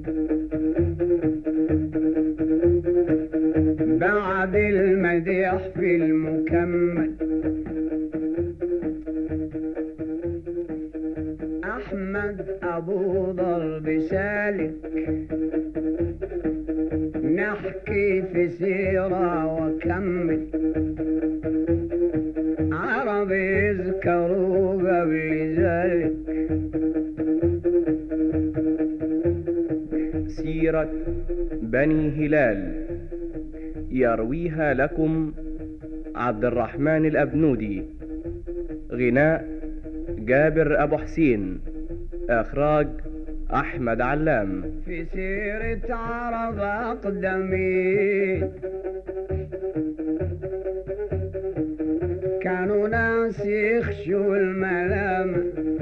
بعد المديح في المكمل أحمد أبو ضرب سالك نحكي في سيرة وكمل عرب يذكروا قبل ذلك سيرة بني هلال يرويها لكم عبد الرحمن الأبنودي غناء جابر أبو حسين إخراج أحمد علام في سيرة عرب أقدمين كانوا ناس يخشوا الملام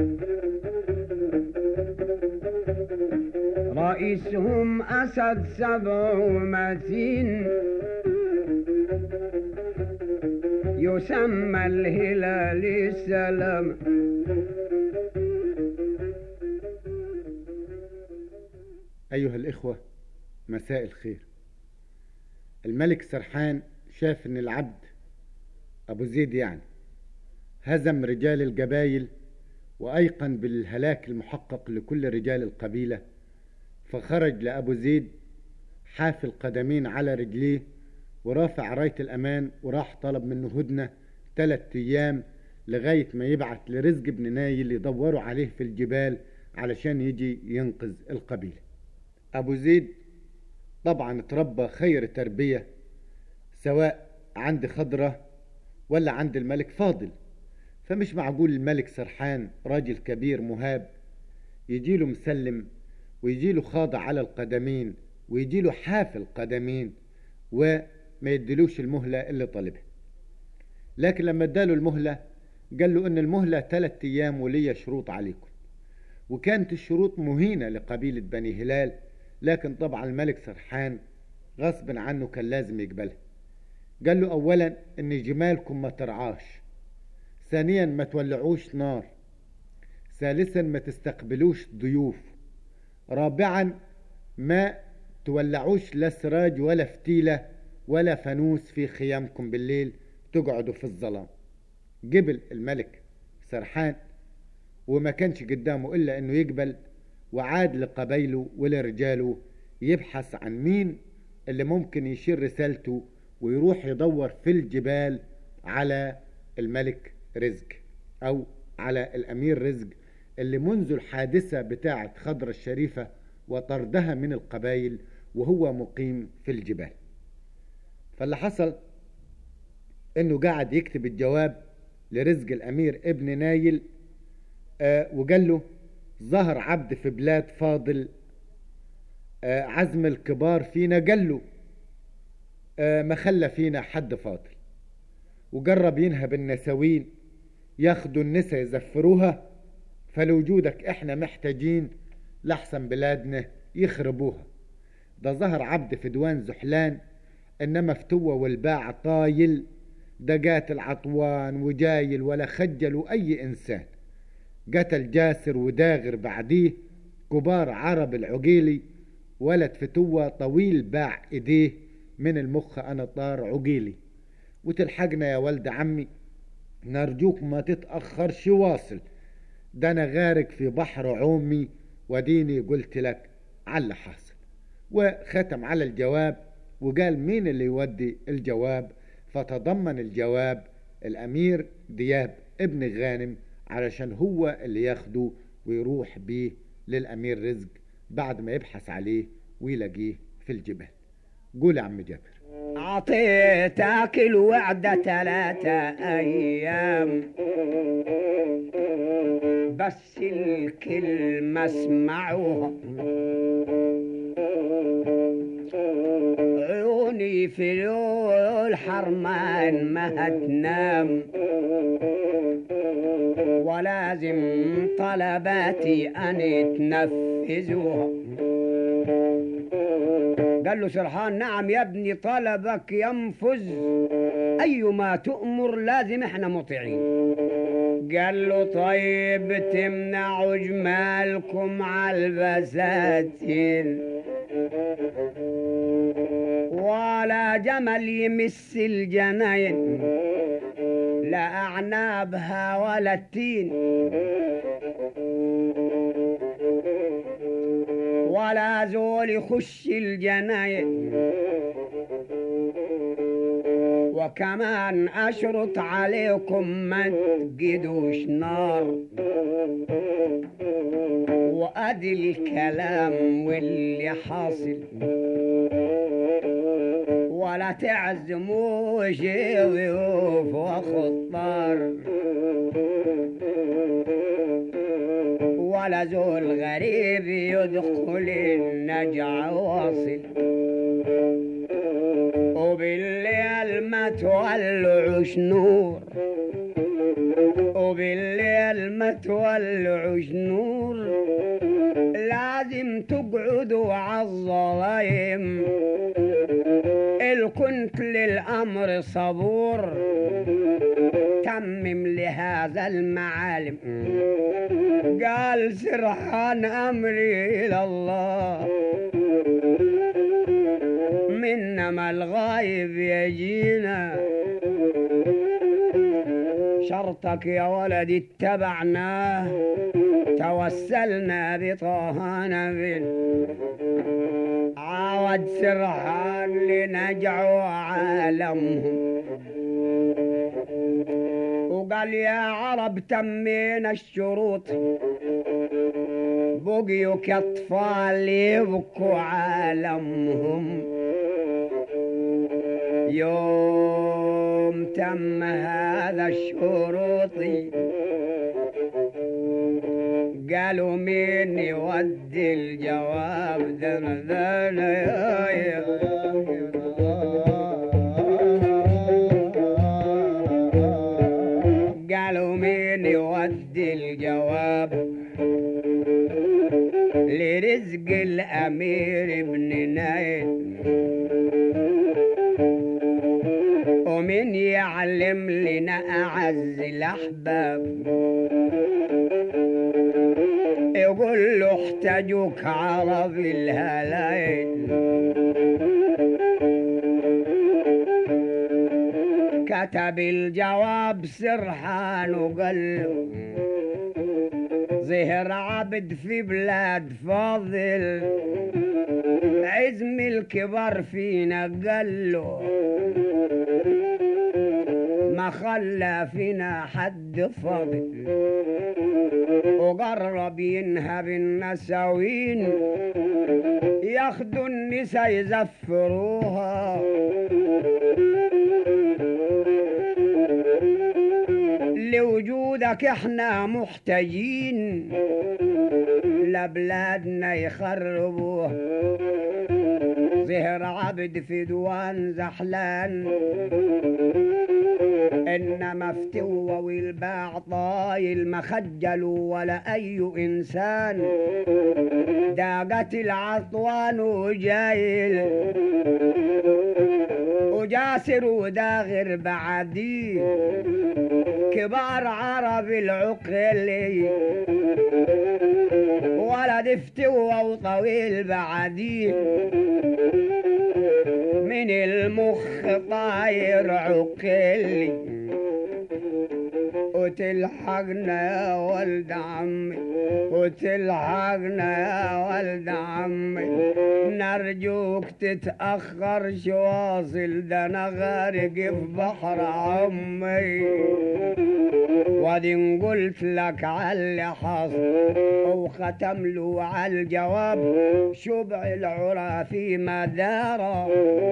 رئيسهم أسد سبع ومتين يسمى الهلال السلام أيها الإخوة مساء الخير الملك سرحان شاف إن العبد أبو زيد يعني هزم رجال الجبايل وأيقن بالهلاك المحقق لكل رجال القبيلة فخرج لأبو زيد حافي القدمين على رجليه ورافع راية الأمان وراح طلب منه هدنة تلات أيام لغاية ما يبعت لرزق بن نايل يدوروا عليه في الجبال علشان يجي ينقذ القبيلة أبو زيد طبعا اتربى خير تربية سواء عند خضرة ولا عند الملك فاضل فمش معقول الملك سرحان راجل كبير مهاب يجيله مسلم ويجيله خاضع على القدمين ويجيله حافل القدمين وما يدلوش المهلة اللي طالبها لكن لما اداله المهلة قال له ان المهلة ثلاثة ايام وليا شروط عليكم وكانت الشروط مهينة لقبيلة بني هلال لكن طبعا الملك سرحان غصب عنه كان لازم يقبلها قال له اولا ان جمالكم ما ترعاش ثانيا ما تولعوش نار ثالثا ما تستقبلوش ضيوف رابعا ما تولعوش لا سراج ولا فتيلة ولا فانوس في خيامكم بالليل تقعدوا في الظلام قبل الملك سرحان وما كانش قدامه إلا أنه يقبل وعاد لقبيله ولرجاله يبحث عن مين اللي ممكن يشير رسالته ويروح يدور في الجبال على الملك رزق أو على الأمير رزق اللي منذ الحادثة بتاعة خضر الشريفة وطردها من القبائل وهو مقيم في الجبال فاللي حصل انه قاعد يكتب الجواب لرزق الامير ابن نايل آه وقال له ظهر عبد في بلاد فاضل آه عزم الكبار فينا قال له آه ما خلى فينا حد فاضل وجرب ينهب النسوين ياخدوا النسا يزفروها فلوجودك احنا محتاجين لحسن بلادنا يخربوها ده ظهر عبد في دوان زحلان انما فتوة والباع طايل ده قاتل عطوان وجايل ولا خجلوا اي انسان قتل جاسر وداغر بعديه كبار عرب العقيلي ولد فتوة طويل باع ايديه من المخ انا طار عقيلي وتلحقنا يا ولد عمي نرجوك ما تتأخرش واصل ده انا غارق في بحر عومي وديني قلت لك على حاصل وختم على الجواب وقال مين اللي يودي الجواب فتضمن الجواب الامير دياب ابن غانم علشان هو اللي ياخده ويروح بيه للامير رزق بعد ما يبحث عليه ويلاقيه في الجبال قول يا عم جابر أعطيتك الوعدة ثلاثة أيام بس الكلمة اسمعوها عيوني في الحرمان ما هتنام ولازم طلباتي أن تنفذوها قال له سرحان نعم يا ابني طلبك ينفذ أيما تؤمر لازم احنا مطيعين قال له طيب تمنعوا جمالكم على البساتين ولا جمل يمس الجناين لا أعنابها ولا التين ولا زول يخش الجناين وكمان أشرط عليكم ما تجدوش نار وأدي الكلام واللي حاصل ولا تعزموش ضيوف وخطار ولا زول غريب يدخل النجع واصل وبالليل ما تولعوش نور وبالليل ما تولعوش نور لازم تقعدوا عالظلايم الكنت للأمر صبور تمم لهذا المعالم قال سرحان أمري إلى الله منما الغايب يجينا شرطك يا ولدي اتبعناه توسلنا بطه نبيل عاود سرحان لنجعوا عالمهم وقال يا عرب تمينا الشروط بقيوا كاطفال يبكوا عالمهم يوم تم هذا الشروط قالوا مين يودي الجواب ذنذان يا يا قالوا مين يودي الجواب لرزق الأمير ابن نايل ومن يعلم لنا أعز الأحباب يقول له احتاجوك عرب الهلايل كتب الجواب سرحان وقال له ظهر عبد في بلاد فاضل عزم الكبر فينا قال له ما خلى فينا حد فاضل وقرب ينهب النساوين ياخدوا النسا يزفروها لوجودك احنا محتاجين لبلادنا يخربوها ظهر عبد في دوان زحلان انما فتوى والباع طايل ما خجلوا ولا اي انسان داقت العطوان وجايل وجاسر وداغر بعدي كبار عرب العقل ولد فتوى وطويل بعدين من المخ طاير عقلي وتلحقنا يا ولد عمي وتلحقنا يا ولد عمي نرجوك تتأخر شواصل ده انا غارق في بحر عمي وادي قلت لك على اللي حصل وختم له على الجواب شبع العرى في مداره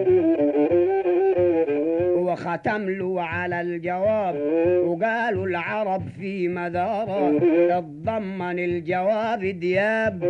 وختم له على الجواب وقالوا العرب في مداره اتضمن الجواب دياب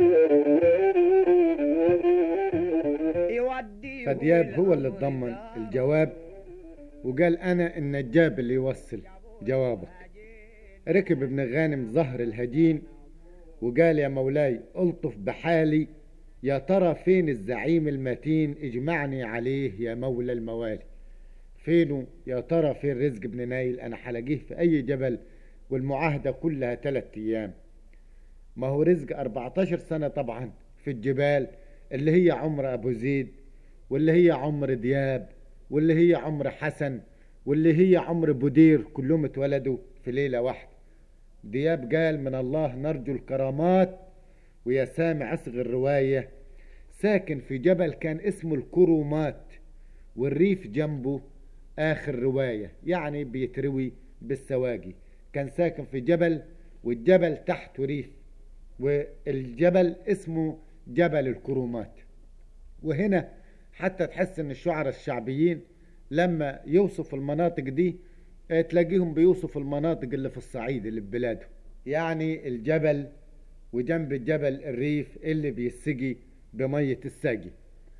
يوديه فدياب هو اللي اتضمن الجواب وقال انا النجاب اللي يوصل جوابك ركب ابن غانم ظهر الهجين وقال يا مولاي الطف بحالي يا ترى فين الزعيم المتين اجمعني عليه يا مولى الموالي فينه يا ترى فين رزق ابن نايل انا حلاقيه في اي جبل والمعاهدة كلها ثلاثة أيام ما هو رزق 14 سنة طبعا في الجبال اللي هي عمر أبو زيد واللي هي عمر دياب واللي هي عمر حسن واللي هي عمر بودير كلهم اتولدوا في ليلة واحدة دياب قال من الله نرجو الكرامات ويا سامع أصغر رواية ساكن في جبل كان اسمه الكرومات والريف جنبه آخر رواية يعني بيتروي بالسواقي كان ساكن في جبل والجبل تحته ريف والجبل اسمه جبل الكرومات وهنا حتى تحس ان الشعراء الشعبيين لما يوصف المناطق دي تلاقيهم بيوصفوا المناطق اللي في الصعيد اللي في بلاده يعني الجبل وجنب الجبل الريف اللي بيسقي بمية الساقي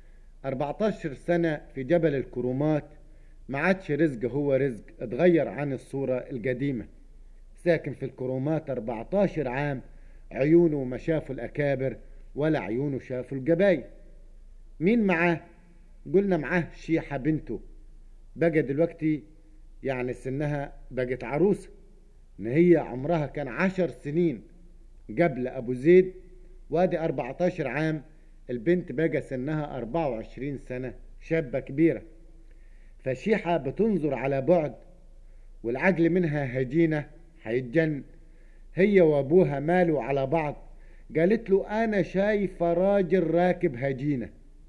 14 سنة في جبل الكرومات ما عادش رزق هو رزق اتغير عن الصورة القديمة ساكن في الكرومات 14 عام عيونه ما شافوا الأكابر ولا عيونه شافوا الجبايل مين معاه قلنا معاه شيحة بنته بقى دلوقتي يعني سنها بقت عروسة ان هي عمرها كان عشر سنين قبل ابو زيد وادي 14 عام البنت بقى سنها 24 سنة شابة كبيرة فشيحة بتنظر على بعد والعجل منها هجينة هيتجن هي وابوها مالوا على بعض قالت له انا شايفة راجل راكب هجينة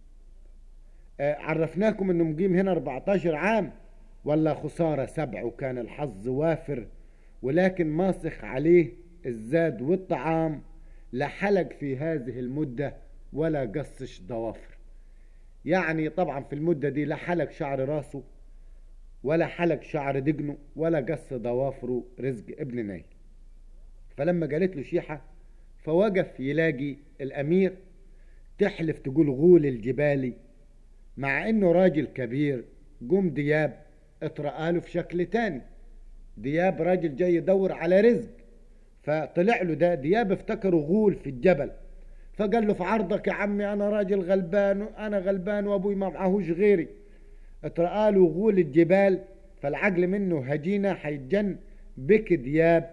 آه عرفناكم انه مقيم هنا 14 عام ولا خسارة سبع وكان الحظ وافر ولكن ماسخ عليه الزاد والطعام لا حلق في هذه المدة ولا قصش ضوافر يعني طبعا في المدة دي لا حلق شعر راسه ولا حلق شعر دقنه ولا قص ضوافره رزق ابن ناي فلما قالت له شيحة فوقف يلاقي الأمير تحلف تقول غول الجبالي مع انه راجل كبير قوم دياب اترقاله في شكل تاني دياب راجل جاي يدور على رزق فطلع له ده دياب افتكره غول في الجبل فقال له في عرضك يا عمي انا راجل غلبان انا غلبان وابوي ما معهوش غيري اترقاله غول الجبال فالعقل منه هجينة هيتجن بك دياب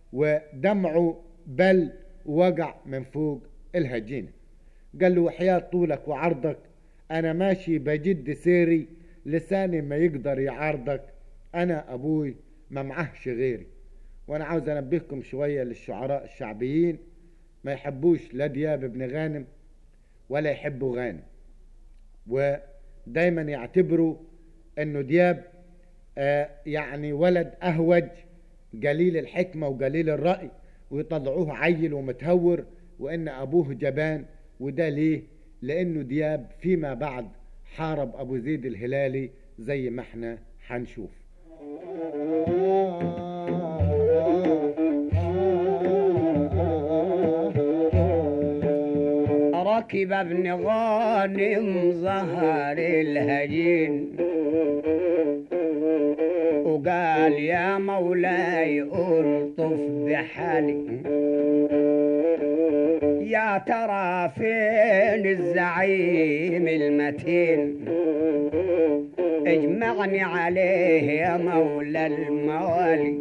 ودمعه بل وقع من فوق الهجينة قال له وحياة طولك وعرضك انا ماشي بجد سيري لساني ما يقدر يعارضك انا ابوي ما معهش غيري وانا عاوز انبهكم شوية للشعراء الشعبيين ما يحبوش لا دياب ابن غانم ولا يحبوا غانم ودايما يعتبروا انه دياب آه يعني ولد اهوج قليل الحكمة وقليل الرأي ويطلعوه عيل ومتهور وان ابوه جبان وده ليه لانه دياب فيما بعد حارب ابو زيد الهلالي زي ما احنا هنشوف ركب ابن غانم ظهر الهجين وقال يا مولاي الطف بحالي يا ترى فين الزعيم المتين اجمعني عليه يا مولى الموالي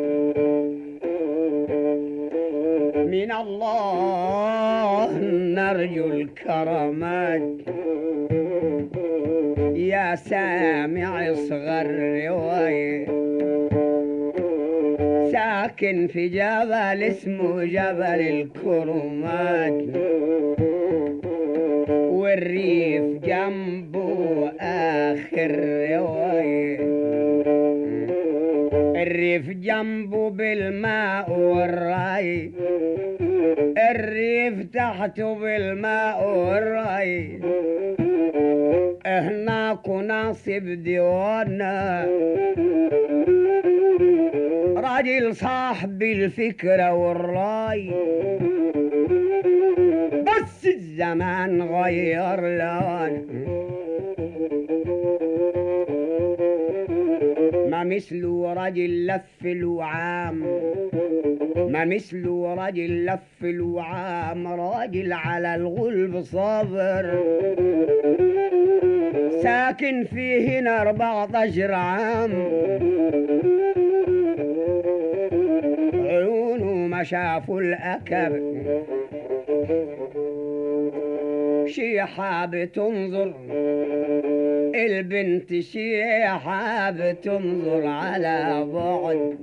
من الله نرجو الكرامات يا سامع صغر رواية ساكن في جبل اسمه جبل الكرمات والريف جنبه آخر رواية الريف جنبه بالماء والري الريف تحته بالماء والري هناك ناصب ديوانا راجل صاحب الفكرة والراي بس الزمان غير لون ما مثله رجل لف الوعام ما مثله رجل لف الوعام راجل على الغلب صابر ساكن فيه هنا 14 عام لما شافوا الأكر شيحة بتنظر البنت شيحة بتنظر على بعد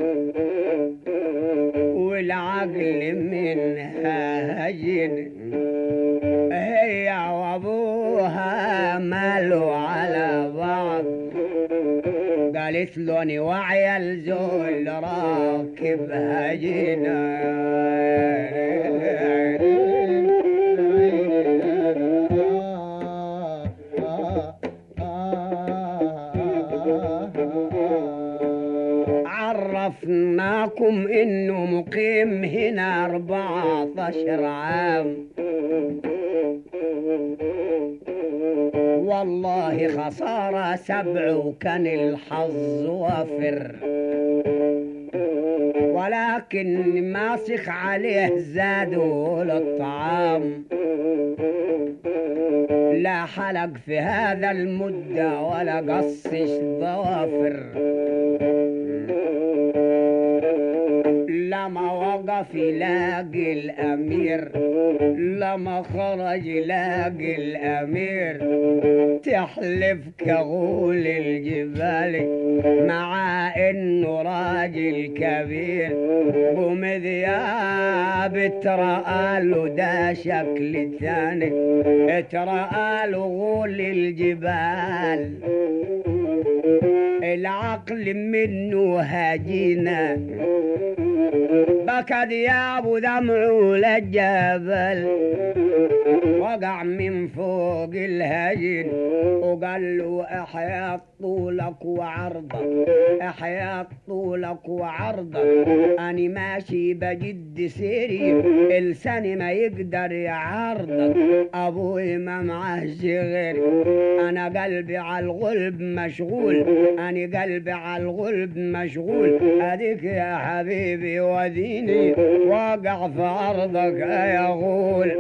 والعقل منها هجن هي وابوها مالوا على بعض قالت له اني واعية الزول راكب هجنا عرفناكم انه مقيم هنا 14 عام والله خسارة سبع وكان الحظ وافر ولكن ماسخ عليه زادوا للطعام لا حلق في هذا المدة ولا قصش ضوافر لما وقف يلاقي الأمير لما خرج يلاقي الأمير تحلف كغول الجبال مع إنه راجل كبير ومذياب ترى له ده شكل ثاني ترى له غول الجبال العقل منه هاجينا بكى دياب دمعه للجبل وقع من فوق الهجن وقال له احيا طولك وعرضك احيا طولك وعرضك اني ماشي بجد سيري لساني ما يقدر يعرضك ابوي ما معاه غيري انا قلبي على الغلب مشغول انا قلبي على الغلب مشغول اديك يا حبيبي وديني واقع في ارضك يا غول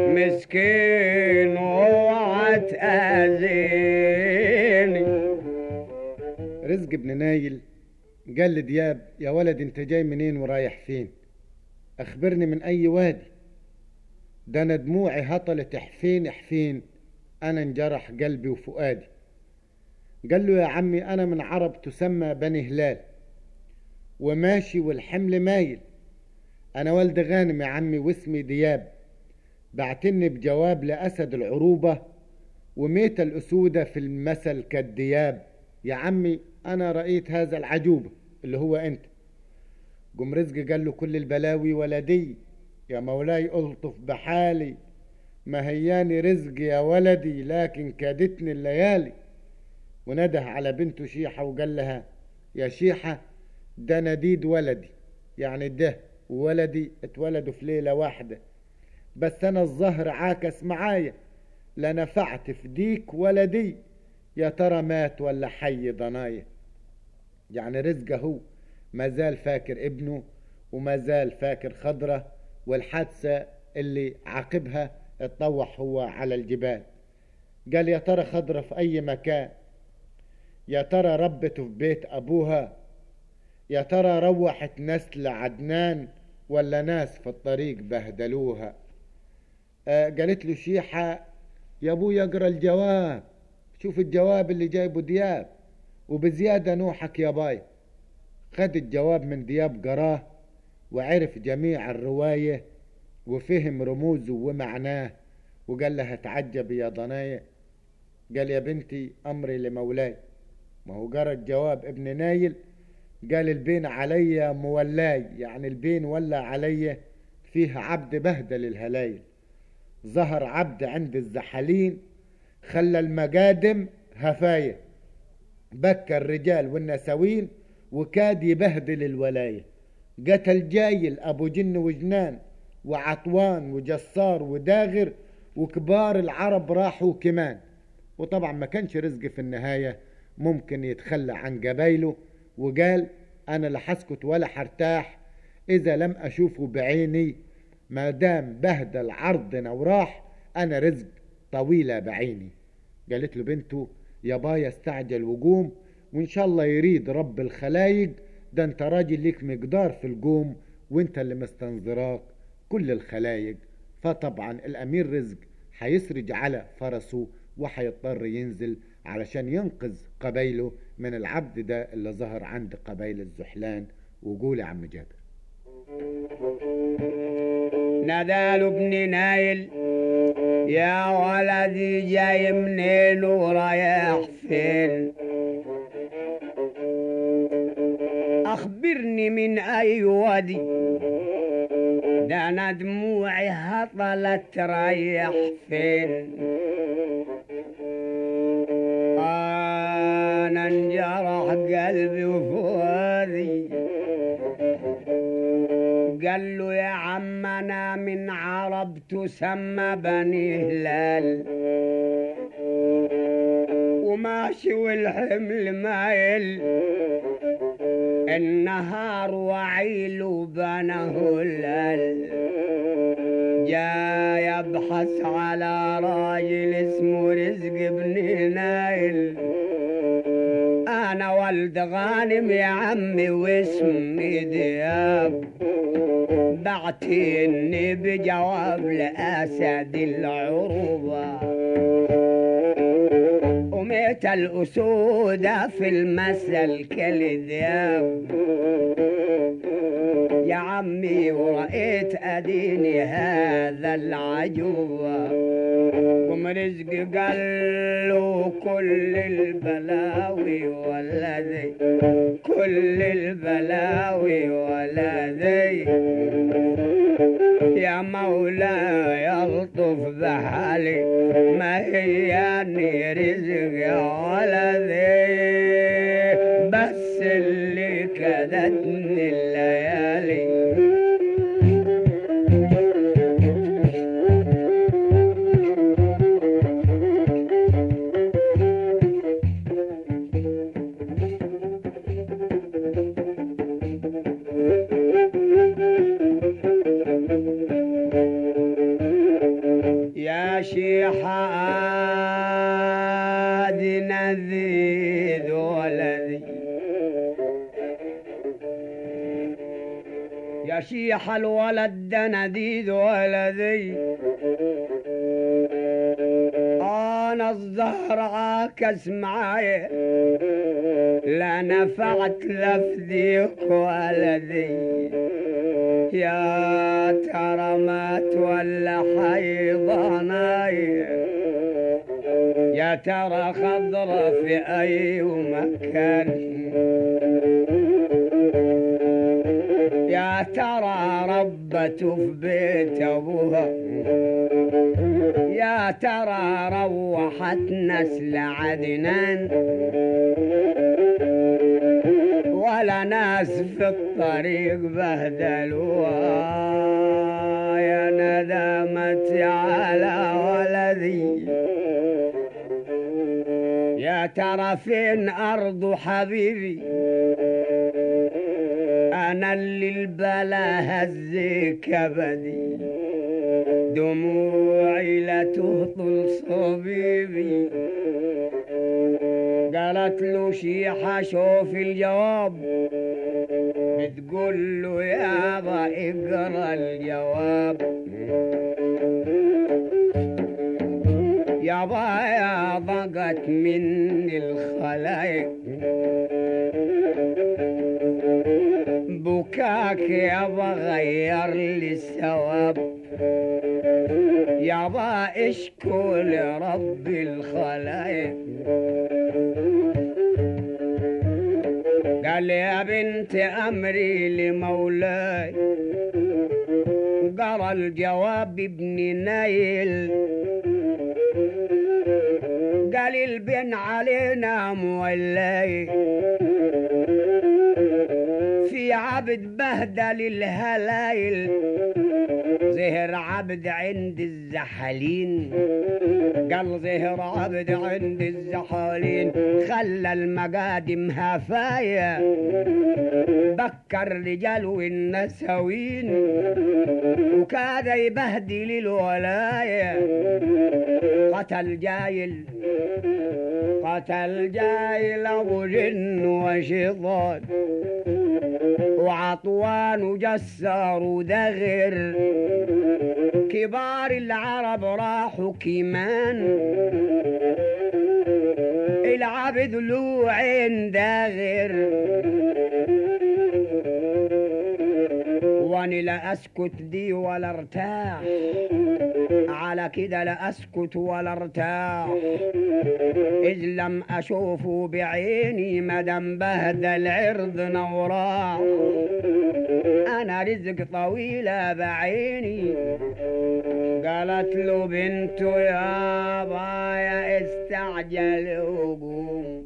مسكين اوعى تاذيني رزق ابن نايل قال لدياب يا ولد انت جاي منين ورايح فين اخبرني من اي وادي ده انا دموعي هطلت حفين حفين انا انجرح قلبي وفؤادي قال له يا عمي انا من عرب تسمى بني هلال وماشي والحمل مايل انا والد غانم يا عمي واسمي دياب بعتني بجواب لاسد العروبة وميت الاسودة في المثل كالدياب يا عمي انا رأيت هذا العجوبة اللي هو انت قم رزق قال له كل البلاوي ولدي يا مولاي الطف بحالي ما هياني رزق يا ولدي لكن كادتني الليالي ونده على بنته شيحة وقال لها يا شيحة ده نديد ولدي يعني ده وولدي اتولدوا في ليلة واحدة بس أنا الظهر عاكس معايا لا نفعت في ديك ولا دي يا ترى مات ولا حي ضنايا يعني رزقه هو ما زال فاكر ابنه وما زال فاكر خضرة والحادثة اللي عاقبها اتطوح هو على الجبال قال يا ترى خضرة في أي مكان يا ترى ربته في بيت أبوها يا ترى روحت نسل عدنان ولا ناس في الطريق بهدلوها آه قالت له شيحة يا ابويا اقرا الجواب شوف الجواب اللي جايبه دياب وبزيادة نوحك يا باي خد الجواب من دياب قراه وعرف جميع الرواية وفهم رموزه ومعناه وقال لها تعجب يا ضنايا قال يا بنتي أمري لمولاي ما هو قرا الجواب ابن نايل قال البين علي مولاي يعني البين ولا علي فيه عبد بهدل الهلايل ظهر عبد عند الزحالين خلى المقادم هفاية بكى الرجال والنسوين وكاد يبهدل الولاية قتل جايل أبو جن وجنان وعطوان وجسار وداغر وكبار العرب راحوا كمان وطبعا ما كانش رزق في النهاية ممكن يتخلى عن قبايله وقال أنا لا حسكت ولا حرتاح إذا لم أشوفه بعيني ما دام بهدل عرضنا وراح أنا رزق طويلة بعيني قالت له بنته يا بايا استعجل وقوم وإن شاء الله يريد رب الخلايق ده أنت راجل ليك مقدار في القوم وانت اللي مستنظراك كل الخلايق فطبعا الامير رزق هيسرج على فرسه وهيضطر ينزل علشان ينقذ قبيله من العبد ده اللي ظهر عند قبيل الزحلان وقول يا عم جابر نادال ابن نايل يا ولدي جاي منين ورايح فين أخبرني من أي وادي ده أنا دموعي هطلت تريح فين أنا انجرح قلبي وفؤادي قال له يا عم انا من عرب تسمى بني هلال وماشي والحمل مايل النهار وعيل وبنه هلال جاي يبحث على راجل اسمه رزق بن نايل انا ولد غانم يا عمي واسمي دياب بعتني بجواب لأسد العروبة وميت الأسود في المثل كالذياب يا عمي ورأيت أديني هذا العجوبة قم رزق قال له كل البلاوي والذي كل البلاوي والذي يا مولاي يلطف بحالي ما هياني رزق يا ولدي بس اللي كدتني الليالي يا شيخ عادي نذيذ ولدي يا شيخ الولد ده نديد ولدي انا الزهر عاكس معايا لا نفعت لفديك ولدي يا ترى مات ولا حيضاناي يا ترى خضرة في أي مكان يا ترى ربته في بيت أبوها يا ترى روحت نسل عدنان ولا ناس في الطريق بهدلوها يا ندمت على ولدي يا ترى فين أرض حبيبي أنا اللي البلا هز كبدي دموعي لا تهطل صبيبي قالت له شيحة شوف الجواب بتقول له يابا اقرا الجواب يابا يا ضاقت مني الخلايق بكاك يابا غير لي الثواب يابا اشكو لرب الخلايق قال يا بنت امري لمولاي قرا الجواب ابن نايل قال البن علينا مولاي في عبد بهدل الهلايل ظهر عبد عند الزحالين قال ظهر عبد عند الزحالين خلى المقادم هفايا بكر رجال والنسوين وكاد يبهدل الولاية قتل جايل قتل جايل ابو جن وشيطان وعطوان وجسار ودغر كبار العرب راحوا كيمان العبد له عين داغر واني لا اسكت دي ولا ارتاح على كده لا اسكت ولا ارتاح اذ لم اشوفه بعيني مدام بهدل عرض نوراح انا رزق طويله بعيني قالت له بنته يا بايا استعجل وقوم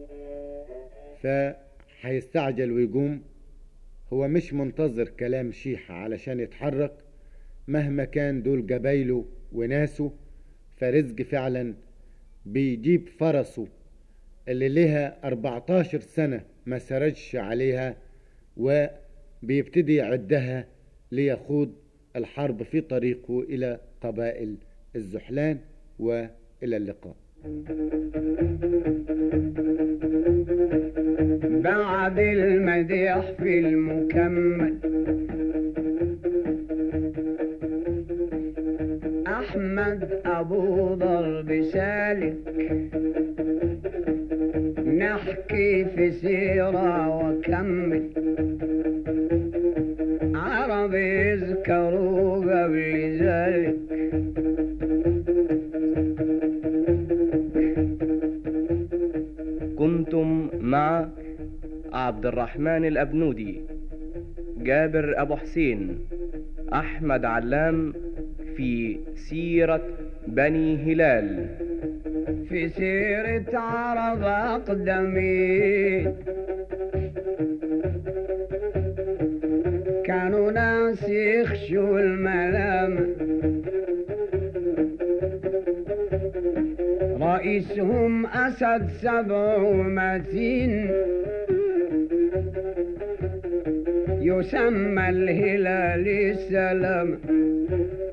فهيستعجل ويقوم هو مش منتظر كلام شيحة علشان يتحرك مهما كان دول جبايله وناسه فرزق فعلا بيجيب فرسه اللي لها 14 سنة ما سرجش عليها وبيبتدي يعدها ليخوض الحرب في طريقه إلى قبائل الزحلان وإلى اللقاء بعد المديح في المكمل أحمد أبو ضرب سالك نحكي في سيرة وكمل عرب يذكروا قبل ذلك كنتم مع عبد الرحمن الأبنودي جابر أبو حسين أحمد علام في سيرة بني هلال في سيرة عرب أقدمين كانوا ناس يخشوا الملام رئيسهم أسد سبع متين يسمى الهلال السلام